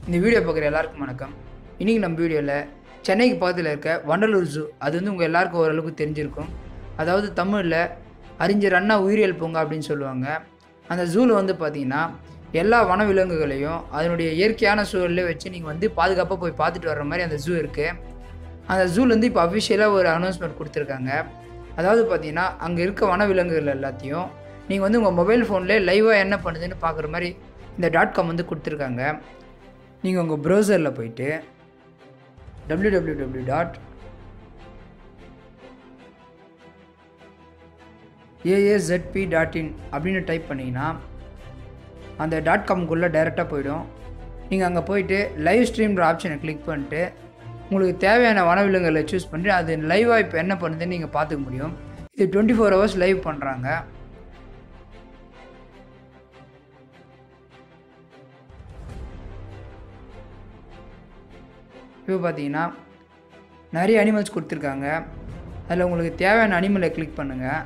இந்த வீடியோ பார்க்குற எல்லாருக்கும் வணக்கம் இன்றைக்கி நம்ம வீடியோவில் சென்னைக்கு பக்கத்தில் இருக்க வண்டலூர் ஜூ அது வந்து உங்கள் எல்லாருக்கும் ஓரளவுக்கு தெரிஞ்சிருக்கும் அதாவது தமிழில் அறிஞர் அண்ணா உயிரியல் பூங்கா அப்படின்னு சொல்லுவாங்க அந்த ஜூவில் வந்து பார்த்தீங்கன்னா எல்லா வனவிலங்குகளையும் அதனுடைய இயற்கையான சூழல்லே வச்சு நீங்கள் வந்து பாதுகாப்பாக போய் பார்த்துட்டு வர்ற மாதிரி அந்த ஜூ இருக்குது அந்த ஜூலேருந்து இப்போ அஃபிஷியலாக ஒரு அனௌன்ஸ்மெண்ட் கொடுத்துருக்காங்க அதாவது பார்த்தீங்கன்னா அங்கே இருக்க வனவிலங்குகள் எல்லாத்தையும் நீங்கள் வந்து உங்கள் மொபைல் ஃபோன்லேயே லைவாக என்ன பண்ணுதுன்னு பார்க்குற மாதிரி இந்த டாட் காம் வந்து கொடுத்துருக்காங்க நீங்கள் உங்கள் ப்ரௌசரில் போயிட்டு W W W dot AAZP dot in அப்படின்னு டைப் பண்ணிங்கன்னா அந்த டாட் காம்குள்ளே டைரெக்டாக போயிடும் நீங்கள் அங்கே போயிட்டு லைவ் ஸ்ட்ரீம்ன்ற ஆப்ஷனை கிளிக் பண்ணிட்டு உங்களுக்கு தேவையான வனவிலங்குகளை சூஸ் பண்ணி அது லைவாக இப்போ என்ன பண்ணுதுன்னு நீங்கள் பார்த்துக்க முடியும் இது டுவெண்ட்டி ஃபோர் ஹவர்ஸ் லைவ் பண்ணுறாங்க இப்போ பார்த்தீங்கன்னா நிறைய அனிமல்ஸ் கொடுத்துருக்காங்க அதில் உங்களுக்கு தேவையான அனிமலை கிளிக் பண்ணுங்கள்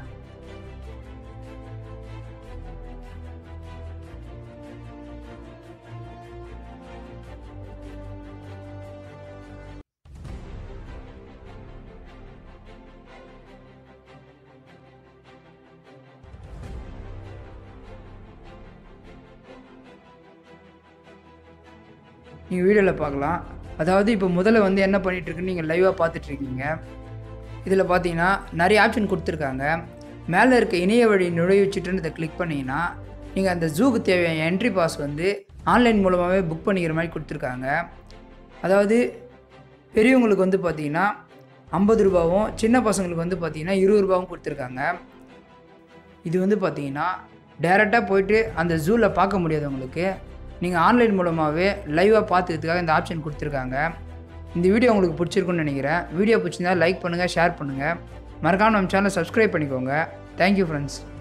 நீங்கள் வீடியோவில் பார்க்கலாம் அதாவது இப்போ முதல்ல வந்து என்ன பண்ணிகிட்ருக்குன்னு நீங்கள் லைவாக பார்த்துட்ருக்கீங்க இதில் பார்த்தீங்கன்னா நிறைய ஆப்ஷன் கொடுத்துருக்காங்க மேலே இருக்க இணைய வழி நுழைவுச்சிட்டுன்னு இதை கிளிக் பண்ணிங்கன்னா நீங்கள் அந்த ஜூக்கு தேவையான என்ட்ரி பாஸ் வந்து ஆன்லைன் மூலமாகவே புக் பண்ணிக்கிற மாதிரி கொடுத்துருக்காங்க அதாவது பெரியவங்களுக்கு வந்து பார்த்தீங்கன்னா ஐம்பது ரூபாவும் சின்ன பசங்களுக்கு வந்து பார்த்தீங்கன்னா இருபது ரூபாவும் கொடுத்துருக்காங்க இது வந்து பார்த்தீங்கன்னா டேரெக்டாக போயிட்டு அந்த ஜூவில் பார்க்க முடியாதவங்களுக்கு நீங்கள் ஆன்லைன் மூலமாகவே லைவாக பார்த்துக்கிறதுக்காக இந்த ஆப்ஷன் கொடுத்துருக்காங்க இந்த வீடியோ உங்களுக்கு பிடிச்சிருக்குன்னு நினைக்கிறேன் வீடியோ பிடிச்சிருந்தா லைக் பண்ணுங்கள் ஷேர் பண்ணுங்கள் மறக்காமல் நம்ம சேனலை சப்ஸ்கிரைப் பண்ணிக்கோங்க தேங்க்யூ ஃப்ரெண்ட்ஸ்